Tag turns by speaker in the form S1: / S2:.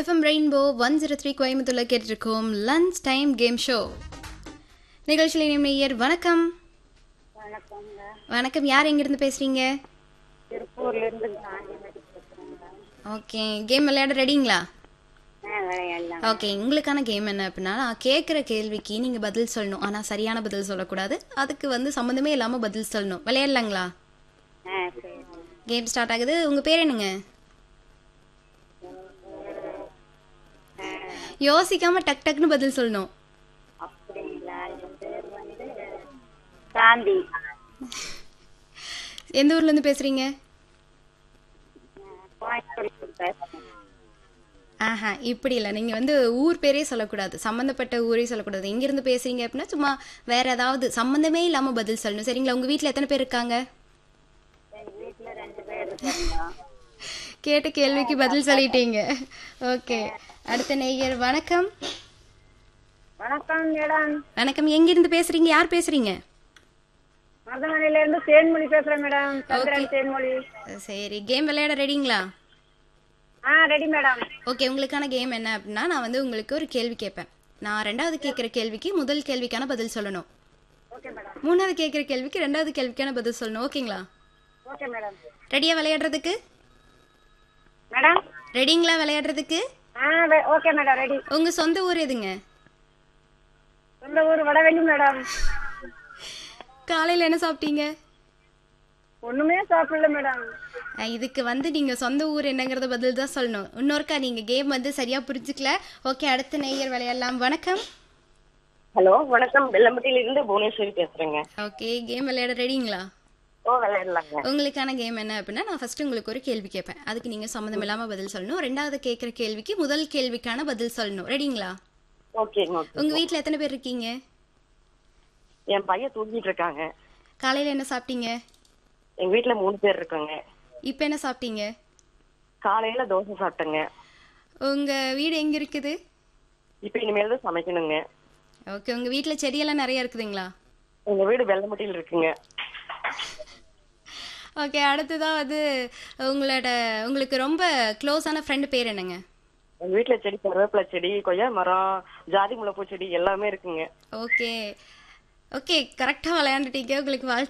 S1: FM Rainbow one zero three கோயம்புத்தூர்ல கேட்டிருக்கோம் lunch time game show நிகழ்ச்சியில் இணையர் வணக்கம்
S2: வணக்கங்க
S1: வணக்கம் யார் எங்கிருந்து பேசுறீங்க
S2: திருப்பூர்ல இருந்து காந்திமதி பேசுறேங்க
S1: ஓகே கேம் விளையாட ரெடிங்களா
S2: ஆ விளையாடலாம்
S1: ஓகே உங்களுக்கான கேம் என்ன அப்படின்னா நான் கேட்குற கேள்விக்கு நீங்கள் பதில் சொல்லணும் ஆனால் சரியான பதில் சொல்லக்கூடாது அதுக்கு வந்து சம்மந்தமே இல்லாமல் பதில் சொல்லணும் விளையாடலாங்களா
S2: ஆ சரி
S1: கேம் ஸ்டார்ட் ஆகுது உங்கள் பேர் என்னங்க யோசிக்காம டக் டக்னு பதில் சொல்லணும்
S2: அப்படிங்களா என் பேர் வந்து காந்தி
S1: எந்த ஊர்லேருந்து பேசுகிறீங்க
S2: கோயம்புத்தூர் பேசுறேன்
S1: ஆஹா இப்படி இல்லை நீங்கள் வந்து ஊர் பேரே சொல்லக்கூடாது சம்மந்தப்பட்ட ஊரே சொல்லக்கூடாது எங்கேருந்து பேசுறீங்க அப்படின்னா சும்மா வேற ஏதாவது சம்மந்தமே இல்லாமல் பதில் சொல்லணும் சரிங்களா உங்கள் வீட்டில் எத்தனை பேர் இருக்காங்க
S2: எங்க வீட்டுல ரெண்டு பேர் இருக்காங்க
S1: கேட்ட கேள்விக்கு பதில் சொல்லிட்டீங்க ஓகே அடுத்த நேயர் வணக்கம்
S2: வணக்கம் மேடம்
S1: வணக்கம் எங்கிருந்து பேசுறீங்க யார் பேசுறீங்க
S2: மருதமனையில இருந்து தேன்மொழி பேசுறேன் மேடம் சந்திரன் தேன்மொழி
S1: சரி கேம் விளையாட ரெடிங்களா
S2: ஆ ரெடி மேடம்
S1: ஓகே உங்களுக்கான கேம் என்ன அப்படின்னா நான் வந்து உங்களுக்கு ஒரு கேள்வி கேட்பேன் நான் ரெண்டாவது கேட்குற கேள்விக்கு முதல் கேள்விக்கான பதில் சொல்லணும்
S2: ஓகே மேடம்
S1: மூணாவது கேட்குற கேள்விக்கு ரெண்டாவது கேள்விக்கான பதில் சொல்லணும் ஓகேங்களா
S2: ஓகே மேடம்
S1: ரெடியா விளையாடுறதுக்கு
S2: மேடம்
S1: ரெடிங்களா விளையாடுறதுக்கு
S2: ஆ வெ- ஓகே மேடம் ரெடி
S1: உங்க சொந்த ஊர் எதுங்க
S2: சொந்த ஊர் வடவெளி மேடம்
S1: காலையில் என்ன சாப்பிட்டீங்க
S2: ஒண்ணுமே சாப்பிடல மேடம்
S1: அஹ் இதுக்கு வந்து நீங்க சொந்த ஊர் என்னங்கிறத பதில் தான் சொல்லணும் இன்னொருக்கா நீங்க கேம் வந்து சரியா புரிஞ்சுக்கல ஓகே அடுத்த நேயர் விளையாடலாம் வணக்கம்
S2: ஹலோ வணக்கம் வெள்ளம்பட்டியில இருந்து புவனேஸ்வரி பேசுறேங்க
S1: ஓகே கேம் விளையாட ரெடிங்களா
S2: ஓ விளையாடலாங்க
S1: உங்களுக்கான கேம் என்ன அப்படின்னா நான் ஃபர்ஸ்ட் உங்களுக்கு ஒரு கேள்வி கேட்பேன் அதுக்கு நீங்க சம்மந்தம் இல்லாம பதில் சொல்லணும் ரெண்டாவது கேட்குற கேள்விக்கு முதல் கேள்விக்கான பதில் சொல்லணும் ரெடிங்களா
S2: ஓகேங்க ஓகே
S1: உங்க வீட்ல எத்தனை பேர் இருக்கீங்க
S2: என் பையன் தூங்கிட்டு இருக்காங்க
S1: காலையில என்ன சாப்பிட்டீங்க
S2: எங்க வீட்ல மூணு பேர் இருக்காங்க
S1: இப்போ என்ன சாப்பிட்டீங்க
S2: காலையில தோசை சாப்பிட்டேங்க
S1: உங்க வீடு எங்க இருக்குது
S2: இப்ப இனிமேல் தான் சமைக்கணுங்க
S1: ஓகே உங்க வீட்ல செடியெல்லாம் நிறைய இருக்குதுங்களா
S2: எங்க வீடு வெள்ளமட்டியில் இருக்குங்க
S1: ஓகே அடுத்ததான் வந்து உங்களோட உங்களுக்கு ரொம்ப க்ளோஸான ஃப்ரெண்டு பேர் என்னங்க
S2: எங்க வீட்ல செடி கருவேப்பிலை செடி கொய்யா மரம் ஜாதி முல்லைப்பூ செடி எல்லாமே இருக்குங்க
S1: ஓகே ஓகே கரெக்டாக விளையாண்டுட்டீங்க உங்களுக்கு வாழ்த்து